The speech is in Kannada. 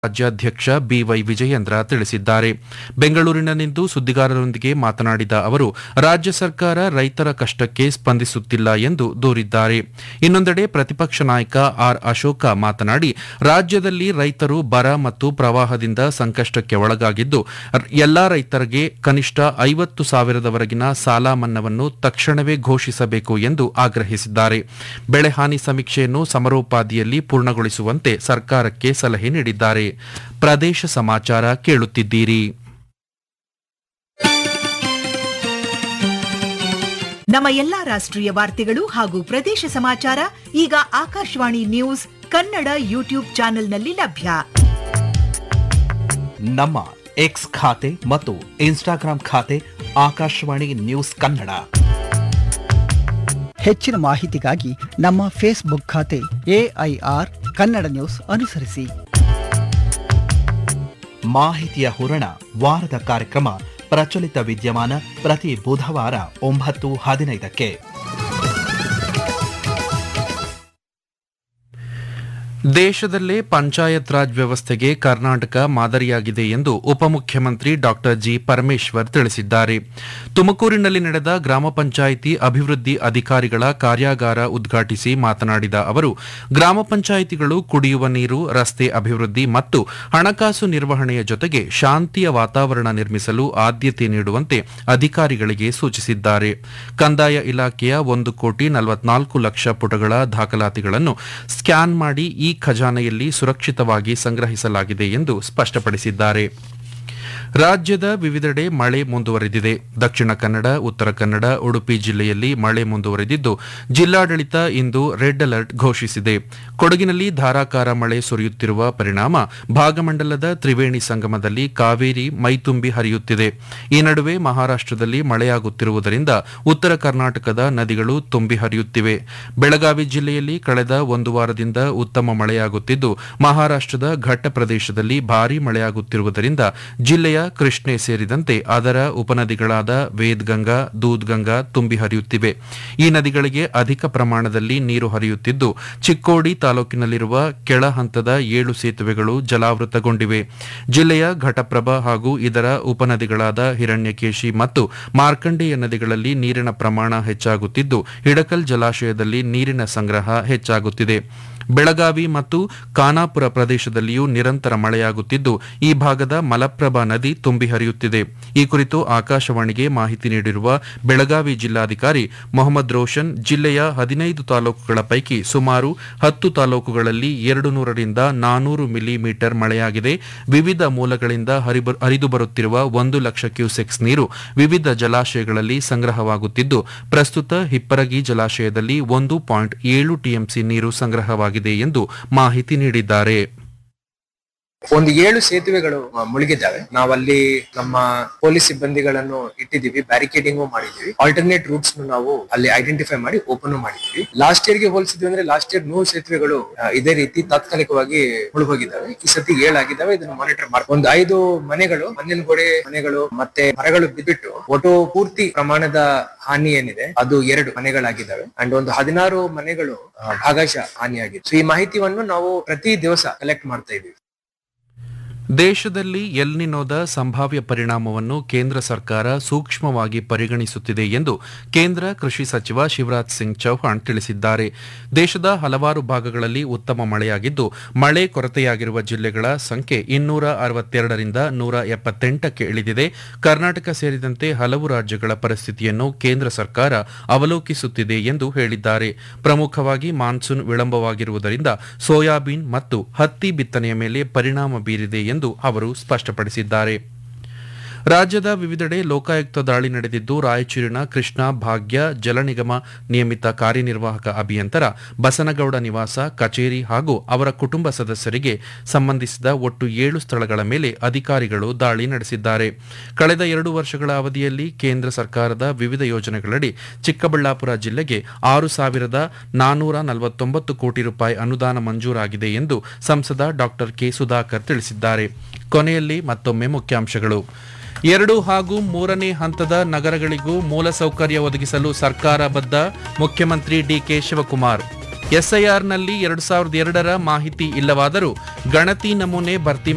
ರಾಜ್ಯಾಧ್ಯಕ್ಷ ಬಿವೈ ವಿಜಯೇಂದ್ರ ತಿಳಿಸಿದ್ದಾರೆ ಬೆಂಗಳೂರಿನಲ್ಲಿಂದು ಸುದ್ದಿಗಾರರೊಂದಿಗೆ ಮಾತನಾಡಿದ ಅವರು ರಾಜ್ಯ ಸರ್ಕಾರ ರೈತರ ಕಷ್ಟಕ್ಕೆ ಸ್ಪಂದಿಸುತ್ತಿಲ್ಲ ಎಂದು ದೂರಿದ್ದಾರೆ ಇನ್ನೊಂದೆಡೆ ಪ್ರತಿಪಕ್ಷ ನಾಯಕ ಆರ್ ಅಶೋಕ ಮಾತನಾಡಿ ರಾಜ್ಯದಲ್ಲಿ ರೈತರು ಬರ ಮತ್ತು ಪ್ರವಾಹದಿಂದ ಸಂಕಷ್ಟಕ್ಕೆ ಒಳಗಾಗಿದ್ದು ರ- ಎಲ್ಲಾ ರೈತರಿಗೆ ಕನಿಷ್ಠ ಐವತ್ತು ಸಾವಿರದವರೆಗಿನ ಸಾಲ ಮನ್ನಾವನ್ನು ತಕ್ಷಣವೇ ಘೋಷಿಸಬೇಕು ಎಂದು ಆಗ್ರಹಿಸಿದ್ದಾರೆ ಬೆಳೆ ಹಾನಿ ಸಮೀಕ್ಷೆಯನ್ನು ಸಮರೋಪಾದಿಯಲ್ಲಿ ಪೂರ್ಣಗೊಳಿಸುವಂತೆ ಸರ್ಕಾರಕ್ಕೆ ಸಲಹೆ ನೀಡಿದ್ದಾರೆ ಪ್ರದೇಶ ಸಮಾಚಾರ ಕೇಳುತ್ತಿದ್ದೀರಿ ನಮ್ಮ ಎಲ್ಲಾ ರಾಷ್ಟ್ರೀಯ ವಾರ್ತೆಗಳು ಹಾಗೂ ಪ್ರದೇಶ ಸಮಾಚಾರ ಈಗ ಆಕಾಶವಾಣಿ ನ್ಯೂಸ್ ಕನ್ನಡ ಯೂಟ್ಯೂಬ್ ಚಾನೆಲ್ನಲ್ಲಿ ಲಭ್ಯ ನಮ್ಮ ಎಕ್ಸ್ ಖಾತೆ ಮತ್ತು ಇನ್ಸ್ಟಾಗ್ರಾಂ ಖಾತೆ ಆಕಾಶವಾಣಿ ನ್ಯೂಸ್ ಕನ್ನಡ ಹೆಚ್ಚಿನ ಮಾಹಿತಿಗಾಗಿ ನಮ್ಮ ಫೇಸ್ಬುಕ್ ಖಾತೆ ಎಐಆರ್ ಕನ್ನಡ ನ್ಯೂಸ್ ಅನುಸರಿಸಿ ಮಾಹಿತಿಯ ಹೂರಣ ವಾರದ ಕಾರ್ಯಕ್ರಮ ಪ್ರಚಲಿತ ವಿದ್ಯಮಾನ ಪ್ರತಿ ಬುಧವಾರ ಒಂಬತ್ತು ಹದಿನೈದಕ್ಕೆ ದೇಶದಲ್ಲೇ ಪಂಚಾಯತ್ ರಾಜ್ ವ್ಯವಸ್ಥೆಗೆ ಕರ್ನಾಟಕ ಮಾದರಿಯಾಗಿದೆ ಎಂದು ಉಪಮುಖ್ಯಮಂತ್ರಿ ಡಾಕ್ಟರ್ ಜಿ ಪರಮೇಶ್ವರ್ ತಿಳಿಸಿದ್ದಾರೆ ತುಮಕೂರಿನಲ್ಲಿ ನಡೆದ ಗ್ರಾಮ ಪಂಚಾಯಿತಿ ಅಭಿವೃದ್ಧಿ ಅಧಿಕಾರಿಗಳ ಕಾರ್ಯಾಗಾರ ಉದ್ಘಾಟಿಸಿ ಮಾತನಾಡಿದ ಅವರು ಗ್ರಾಮ ಪಂಚಾಯಿತಿಗಳು ಕುಡಿಯುವ ನೀರು ರಸ್ತೆ ಅಭಿವೃದ್ಧಿ ಮತ್ತು ಹಣಕಾಸು ನಿರ್ವಹಣೆಯ ಜೊತೆಗೆ ಶಾಂತಿಯ ವಾತಾವರಣ ನಿರ್ಮಿಸಲು ಆದ್ಯತೆ ನೀಡುವಂತೆ ಅಧಿಕಾರಿಗಳಿಗೆ ಸೂಚಿಸಿದ್ದಾರೆ ಕಂದಾಯ ಇಲಾಖೆಯ ಒಂದು ಕೋಟಿ ನಲವತ್ನಾಲ್ಕು ಲಕ್ಷ ಪುಟಗಳ ದಾಖಲಾತಿಗಳನ್ನು ಸ್ಕ್ಯಾನ್ ಮಾಡಿ ಈ ಖಜಾನೆಯಲ್ಲಿ ಸುರಕ್ಷಿತವಾಗಿ ಸಂಗ್ರಹಿಸಲಾಗಿದೆ ಎಂದು ಸ್ಪಷ್ಟಪಡಿಸಿದ್ದಾರೆ ರಾಜ್ಯದ ವಿವಿಧೆಡೆ ಮಳೆ ಮುಂದುವರೆದಿದೆ ದಕ್ಷಿಣ ಕನ್ನಡ ಉತ್ತರ ಕನ್ನಡ ಉಡುಪಿ ಜಿಲ್ಲೆಯಲ್ಲಿ ಮಳೆ ಮುಂದುವರೆದಿದ್ದು ಜಿಲ್ಲಾಡಳಿತ ಇಂದು ರೆಡ್ ಅಲರ್ಟ್ ಘೋಷಿಸಿದೆ ಕೊಡಗಿನಲ್ಲಿ ಧಾರಾಕಾರ ಮಳೆ ಸುರಿಯುತ್ತಿರುವ ಪರಿಣಾಮ ಭಾಗಮಂಡಲದ ತ್ರಿವೇಣಿ ಸಂಗಮದಲ್ಲಿ ಕಾವೇರಿ ಮೈತುಂಬಿ ಹರಿಯುತ್ತಿದೆ ಈ ನಡುವೆ ಮಹಾರಾಷ್ಟದಲ್ಲಿ ಮಳೆಯಾಗುತ್ತಿರುವುದರಿಂದ ಉತ್ತರ ಕರ್ನಾಟಕದ ನದಿಗಳು ತುಂಬಿ ಹರಿಯುತ್ತಿವೆ ಬೆಳಗಾವಿ ಜಿಲ್ಲೆಯಲ್ಲಿ ಕಳೆದ ಒಂದು ವಾರದಿಂದ ಉತ್ತಮ ಮಳೆಯಾಗುತ್ತಿದ್ದು ಮಹಾರಾಷ್ಟದ ಘಟ್ಟ ಪ್ರದೇಶದಲ್ಲಿ ಭಾರೀ ಮಳೆಯಾಗುತ್ತಿರುವುದರಿಂದ ಜಿಲ್ಲೆಯ ಕೃಷ್ಣೆ ಸೇರಿದಂತೆ ಅದರ ಉಪನದಿಗಳಾದ ವೇದ್ಗಂಗಾ ದೂದ್ಗಂಗಾ ತುಂಬಿ ಹರಿಯುತ್ತಿವೆ ಈ ನದಿಗಳಿಗೆ ಅಧಿಕ ಪ್ರಮಾಣದಲ್ಲಿ ನೀರು ಹರಿಯುತ್ತಿದ್ದು ಚಿಕ್ಕೋಡಿ ತಾಲೂಕಿನಲ್ಲಿರುವ ಕೆಳ ಹಂತದ ಏಳು ಸೇತುವೆಗಳು ಜಲಾವೃತಗೊಂಡಿವೆ ಜಿಲ್ಲೆಯ ಘಟಪ್ರಭಾ ಹಾಗೂ ಇದರ ಉಪನದಿಗಳಾದ ಹಿರಣ್ಯಕೇಶಿ ಮತ್ತು ಮಾರ್ಕಂಡೇಯ ನದಿಗಳಲ್ಲಿ ನೀರಿನ ಪ್ರಮಾಣ ಹೆಚ್ಚಾಗುತ್ತಿದ್ದು ಹಿಡಕಲ್ ಜಲಾಶಯದಲ್ಲಿ ನೀರಿನ ಸಂಗ್ರಹ ಹೆಚ್ಚಾಗುತ್ತಿದೆ ಬೆಳಗಾವಿ ಮತ್ತು ಖಾನಾಪುರ ಪ್ರದೇಶದಲ್ಲಿಯೂ ನಿರಂತರ ಮಳೆಯಾಗುತ್ತಿದ್ದು ಈ ಭಾಗದ ಮಲಪ್ರಭಾ ನದಿ ತುಂಬಿ ಹರಿಯುತ್ತಿದೆ ಈ ಕುರಿತು ಆಕಾಶವಾಣಿಗೆ ಮಾಹಿತಿ ನೀಡಿರುವ ಬೆಳಗಾವಿ ಜಿಲ್ಲಾಧಿಕಾರಿ ಮೊಹಮ್ಮದ್ ರೋಷನ್ ಜಿಲ್ಲೆಯ ಹದಿನೈದು ತಾಲೂಕುಗಳ ಪೈಕಿ ಸುಮಾರು ಹತ್ತು ತಾಲೂಕುಗಳಲ್ಲಿ ಎರಡು ನೂರರಿಂದ ನಾನೂರು ಮಿಲಿಮೀಟರ್ ಮಳೆಯಾಗಿದೆ ವಿವಿಧ ಮೂಲಗಳಿಂದ ಹರಿಬ- ಹರಿದು ಬರುತ್ತಿರುವ ಒಂದು ಲಕ್ಷ ಕ್ಯೂಸೆಕ್ಸ್ ನೀರು ವಿವಿಧ ಜಲಾಶಯಗಳಲ್ಲಿ ಸಂಗ್ರಹವಾಗುತ್ತಿದ್ದು ಪ್ರಸ್ತುತ ಹಿಪ್ಪರಗಿ ಜಲಾಶಯದಲ್ಲಿ ಒಂದು ಪಾಯಿಂಟ್ ಏಳು ಟಿಎಂಸಿ ನೀರು ಸಂಗ್ರಹವಾಗಿದೆ ಎಂದು ಮಾಹಿತಿ ನೀಡಿದ್ದಾರೆ ಒಂದು ಏಳು ಸೇತುವೆಗಳು ಆ, ಮುಳುಗಿದ್ದಾವೆ ನಾವಲ್ಲಿ ನಮ್ಮ ಪೊಲೀಸ್ ಸಿಬ್ಬಂದಿಗಳನ್ನು ಇಟ್ಟಿದ್ದೀವಿ ಬ್ಯಾರಿಕೇಡಿಂಗು ಮಾಡಿದೀವಿ ಆಲ್ಟರ್ನೇಟ್ ರೂಟ್ಸ್ ನಾವು ಅಲ್ಲಿ ಐಡೆಂಟಿಫೈ ಮಾಡಿ ಓಪನ್ ಮಾಡಿದೀವಿ ಲಾಸ್ಟ್ ಇಯರ್ ಗೆ ಹೋಲಿಸಿದ್ವಿ ಅಂದ್ರೆ ಲಾಸ್ಟ್ ಇಯರ್ ನೂರು ಸೇತುವೆಗಳು ಆ, ಇದೇ ರೀತಿ ತಾತ್ಕಾಲಿಕವಾಗಿ ಮುಳುಗೋಗಿದ್ದಾವೆ ಈ ಸತಿ ಏಳಾಗಿದ್ದಾವೆ ಇದನ್ನು ಮಾನಿಟರ್ ಮಾಡಿ ಒಂದು ಐದು ಮನೆಗಳು ಮಣ್ಣಿನ ಗೋಡೆ ಮನೆಗಳು ಮತ್ತೆ ಮರಗಳು ಬಿದ್ಬಿಟ್ಟು ಒಟ್ಟು ಪೂರ್ತಿ ಪ್ರಮಾಣದ ಹಾನಿ ಏನಿದೆ ಅದು ಎರಡು ಮನೆಗಳಾಗಿದ್ದಾವೆ ಅಂಡ್ ಒಂದು ಹದಿನಾರು ಮನೆಗಳು ಆ, ಭಾಗಶಃ ಹಾನಿಯಾಗಿದೆ ಸೊ ಈ ಮಾಹಿತಿಯನ್ನು ನಾವು ಪ್ರತಿ ದಿವಸ ಕಲೆಕ್ಟ್ ಮಾಡ್ತಾ ಇದೀವಿ ದೇಶದಲ್ಲಿ ಎಲ್ನಿನೋದ ಸಂಭಾವ್ಯ ಪರಿಣಾಮವನ್ನು ಕೇಂದ್ರ ಸರ್ಕಾರ ಸೂಕ್ಷ್ಮವಾಗಿ ಪರಿಗಣಿಸುತ್ತಿದೆ ಎಂದು ಕೇಂದ್ರ ಕೃಷಿ ಸಚಿವ ಶಿವರಾಜ್ ಸಿಂಗ್ ಚೌಹಾಣ್ ತಿಳಿಸಿದ್ದಾರೆ ದೇಶದ ಹಲವಾರು ಭಾಗಗಳಲ್ಲಿ ಉತ್ತಮ ಮಳೆಯಾಗಿದ್ದು ಮಳೆ ಕೊರತೆಯಾಗಿರುವ ಜಿಲ್ಲೆಗಳ ಸಂಖ್ಯೆ ಇನ್ನೂರ ಅರವತ್ತೆರಡರಿಂದ ನೂರ ಎಪ್ಪತ್ತೆಂಟಕ್ಕೆ ಇಳಿದಿದೆ ಕರ್ನಾಟಕ ಸೇರಿದಂತೆ ಹಲವು ರಾಜ್ಯಗಳ ಪರಿಸ್ಥಿತಿಯನ್ನು ಕೇಂದ್ರ ಸರ್ಕಾರ ಅವಲೋಕಿಸುತ್ತಿದೆ ಎಂದು ಹೇಳಿದ್ದಾರೆ ಪ್ರಮುಖವಾಗಿ ಮಾನ್ಸೂನ್ ವಿಳಂಬವಾಗಿರುವುದರಿಂದ ಸೋಯಾಬೀನ್ ಮತ್ತು ಹತ್ತಿ ಬಿತ್ತನೆಯ ಮೇಲೆ ಪರಿಣಾಮ ಬೀರಿದೆ ಎಂದು ಅವರು ಸ್ಪಷ್ಟಪಡಿಸಿದ್ದಾರೆ ರಾಜ್ಯದ ವಿವಿಧೆಡೆ ಲೋಕಾಯುಕ್ತ ದಾಳಿ ನಡೆದಿದ್ದು ರಾಯಚೂರಿನ ಕೃಷ್ಣ ಭಾಗ್ಯ ಜಲ ನಿಗಮ ನಿಯಮಿತ ಕಾರ್ಯನಿರ್ವಾಹಕ ಅಭಿಯಂತರ ಬಸನಗೌಡ ನಿವಾಸ ಕಚೇರಿ ಹಾಗೂ ಅವರ ಕುಟುಂಬ ಸದಸ್ಯರಿಗೆ ಸಂಬಂಧಿಸಿದ ಒಟ್ಟು ಏಳು ಸ್ಥಳಗಳ ಮೇಲೆ ಅಧಿಕಾರಿಗಳು ದಾಳಿ ನಡೆಸಿದ್ದಾರೆ ಕಳೆದ ಎರಡು ವರ್ಷಗಳ ಅವಧಿಯಲ್ಲಿ ಕೇಂದ್ರ ಸರ್ಕಾರದ ವಿವಿಧ ಯೋಜನೆಗಳಡಿ ಚಿಕ್ಕಬಳ್ಳಾಪುರ ಜಿಲ್ಲೆಗೆ ಆರು ಸಾವಿರದ ನಾನೂರ ನಲವತ್ತೊಂಬತ್ತು ಕೋಟಿ ರೂಪಾಯಿ ಅನುದಾನ ಮಂಜೂರಾಗಿದೆ ಎಂದು ಸಂಸದ ಡಾಕ್ಟರ್ ಕೆ ಸುಧಾಕರ್ ತಿಳಿಸಿದ್ದಾರೆ ಕೊನೆಯಲ್ಲಿ ಮತ್ತೊಮ್ಮೆ ಮುಖ್ಯಾಂಶಗಳು ಎರಡು ಹಾಗೂ ಮೂರನೇ ಹಂತದ ನಗರಗಳಿಗೂ ಮೂಲಸೌಕರ್ಯ ಒದಗಿಸಲು ಸರ್ಕಾರ ಬದ್ಧ ಮುಖ್ಯಮಂತ್ರಿ ಡಿಕೆ ಶಿವಕುಮಾರ್ ಎಸ್ಐಆರ್ನಲ್ಲಿ ಎರಡು ಸಾವಿರದ ಎರಡರ ಮಾಹಿತಿ ಇಲ್ಲವಾದರೂ ಗಣತಿ ನಮೂನೆ ಭರ್ತಿ